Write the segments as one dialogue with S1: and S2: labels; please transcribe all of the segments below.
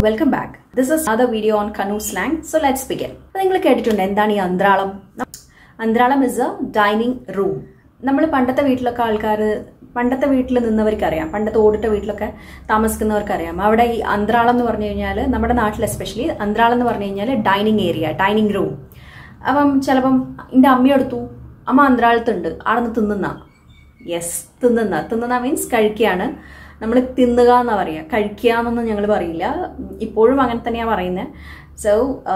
S1: welcome back this is other video on Kannur slang so let's begin അപ്പോൾ നിങ്ങൾ കേട്ടിട്ടുണ്ട് എന്താണ് ഈ അന്ത്രാളം antralam is a dining room നമ്മൾ പണ്ടത്തെ വീട്ടിലൊക്കെ ആൾക്കാർ പണ്ടത്തെ വീട്ടിൽ നിന്നവർക്കറിയാം പണ്ടത്തെ ഓടിട്ട വീട്ടിലൊക്കെ താമസിക്കുന്നവർക്കറിയാം അവിടെ ഈ അന്ത്രാളം എന്ന് പറഞ്ഞു കഴിഞ്ഞാൽ നമ്മുടെ നാട്ടിൽ എസ്പെഷ്യലി അന്ത്രാളം എന്ന് പറഞ്ഞു കഴിഞ്ഞാൽ ഡൈനിങ് ഏരിയ ഡൈനിങ് റൂം അപ്പം ചിലപ്പം എൻ്റെ അമ്മയെടുത്തു അമ്മ അന്ത്രാളത്തുണ്ട് അവിടെ നിന്ന് തിന്നുന്ന യെസ് തിന്നുന്ന തിന്നുന്ന മീൻസ് കഴിക്കുകയാണ് നമ്മൾ തിന്നുക എന്നാ പറയുക കഴിക്കുക എന്നൊന്നും ഞങ്ങൾ പറയില്ല ഇപ്പോഴും അങ്ങനെ തന്നെയാണ് പറയുന്നത് so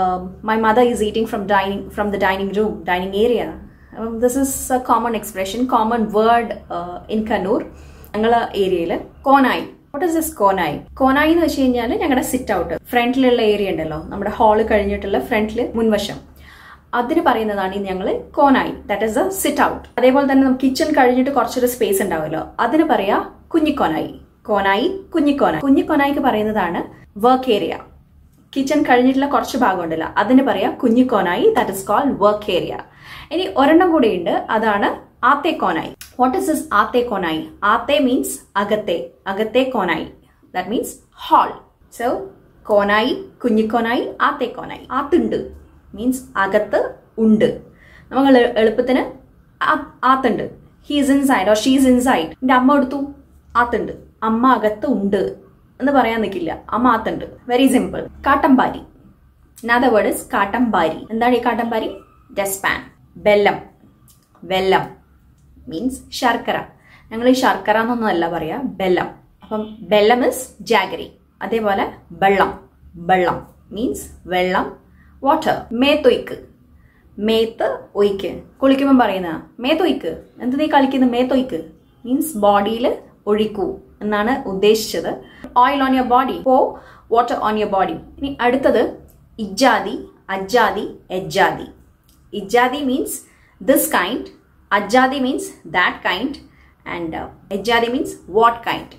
S1: my mother is eating from dining from the dining room dining area this is a common expression common word in Kannur ഞങ്ങളെ ഏരിയയിൽ കോനായി വാട്ട് ഇസ് ദിസ് കോനായി കോനായി എന്ന് വെച്ച് കഴിഞ്ഞാൽ ഞങ്ങളുടെ സിറ്റ് ഔട്ട് ഫ്രണ്ടിലുള്ള ഏരിയ ഉണ്ടല്ലോ നമ്മുടെ ഹാള് കഴിഞ്ഞിട്ടുള്ള ഫ്രണ്ടിൽ മുൻവശം അതിന് പറയുന്നതാണ് ഞങ്ങൾ കോനായി that is a sit out അതേപോലെ തന്നെ നമുക്ക് കിച്ചൺ കഴിഞ്ഞിട്ട് കുറച്ചൊരു സ്പേസ് ഉണ്ടാവുമല്ലോ അതിന് പറയാ കുഞ്ഞിക്കോനായി കോനായി കുഞ്ഞിക്കോനായി കുഞ്ഞിക്കോനായിക്ക് പറയുന്നതാണ് വർക്ക് ഏരിയ കിച്ചൺ കഴിഞ്ഞിട്ടുള്ള കുറച്ച് ഭാഗം ഉണ്ടല്ലോ അതിന് പറയാം കുഞ്ഞിക്കോനായി that is cold work area ഇനി ഒരെണ്ണം കൂടി ഉണ്ട് അതാണ് ആത്തെ കോനായി വാട്ട് ഇസ് ദിസ് ആത്തെ കോനായി ആത്തെ മീൻസ് അകത്തെ അകത്തെ കോനായി ദാറ്റ് മീൻസ് ഹാൾ സോ കോനായി കുഞ്ഞിക്കോനായി ആത്തെ കോനായി ആത്തുണ്ട് മീൻസ് അകത്ത് ഉണ്ട് നമുക്ക് എളുപ്പത്തിന് ആത്തുണ്ട് he's inside or she's inside എൻ്റെ അമ്മ എടുത്തു ആത്തുണ്ട് അമ്മ അകത്ത് ഉണ്ട് എന്ന് പറയാൻ നിൽക്കില്ല അമ്മ ആത്തുണ്ട് വെരി സിമ്പിൾ കാട്ടമ്പാരി അനദർ വേർഡ് ഇസ് കാട്ടമ്പാരി എന്താണ് ഈ കാട്ടമ്പാരി ഡെസ്പാൻ ബെല്ലം വെല്ലം മീൻസ് ശർക്കര ഞങ്ങൾ ഈ ശർക്കര എന്നൊന്നും അല്ല പറയാ ബെല്ലം അപ്പം ബെല്ലം ഇസ് ജാഗരി അതേപോലെ വെള്ളം വെള്ളം മീൻസ് വെള്ളം വാട്ടർ മേത്തൊയ്ക്ക് മേത്ത് ഒയ്ക്ക് കുളിക്കുമ്പോൾ പറയുന്ന മേത്തൊയ്ക്ക് എന്ത് നീ കളിക്കുന്ന മേത്തൊയ്ക്ക് മീൻസ് ബോഡിയിൽ ഒഴിക്കൂ എന്നാണ് ഉദ്ദേശിച്ചത് oil on your body pour water on your body ഇനി അടുത്തത് ഇജാതി അജാതി എജാതി ഇജാതി മീൻസ് ദിസ് കൈൻഡ് അജാതി മീൻസ് ദാറ്റ് കൈൻഡ് ആൻഡ് എജാതി മീൻസ് വാട്ട് കൈൻഡ്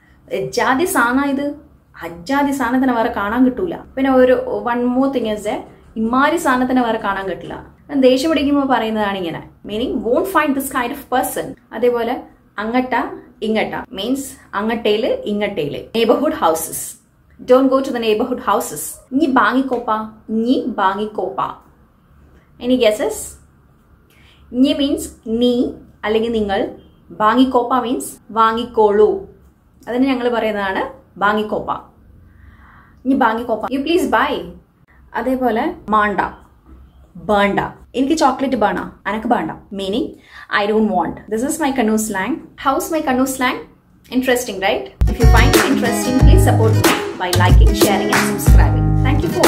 S1: എജാതി സാധനം ഇത് അജാതി സാധനത്തിനെ വേറെ കാണാൻ കിട്ടൂല പിന്നെ ഒരു one more thing is a ഇമാരി സാധനത്തിനെ വേറെ കാണാൻ കിട്ടില്ല ദേഷ്യം പിടിക്കുമ്പോൾ പറയുന്നതാണ് ഇങ്ങനെ meaning won't find this kind of person അതേപോലെ അങ്ങട്ട ഇങ്ങട്ട മീൻസ് അങ്ങട്ടേല് ഇങ്ങട്ടേല് neighbourhood houses don't go to the neighbourhood houses ഇനി ബാങ്ങിക്കോപ്പ ഇനി ബാങ്ങിക്കോപ്പ എനി ഗസസ് ഇനി മീൻസ് നീ അല്ലെങ്കിൽ നിങ്ങൾ ബാങ്ങിക്കോപ്പ മീൻസ് വാങ്ങിക്കോളൂ അതിന് ഞങ്ങൾ പറയുന്നതാണ് ബാങ്ങിക്കോപ്പ ഇനി ബാങ്ങിക്കോപ്പ യു പ്ലീസ് ബൈ അതേപോലെ മാണ്ട ബേണ്ട എനിക്ക് ചോക്ലേറ്റ് ബേണ അനക്ക് ബേണ്ട meaning I don't want this is my Kannur slang how's my Kannur slang interesting right if you find it interesting please support me by liking sharing and subscribing thank you for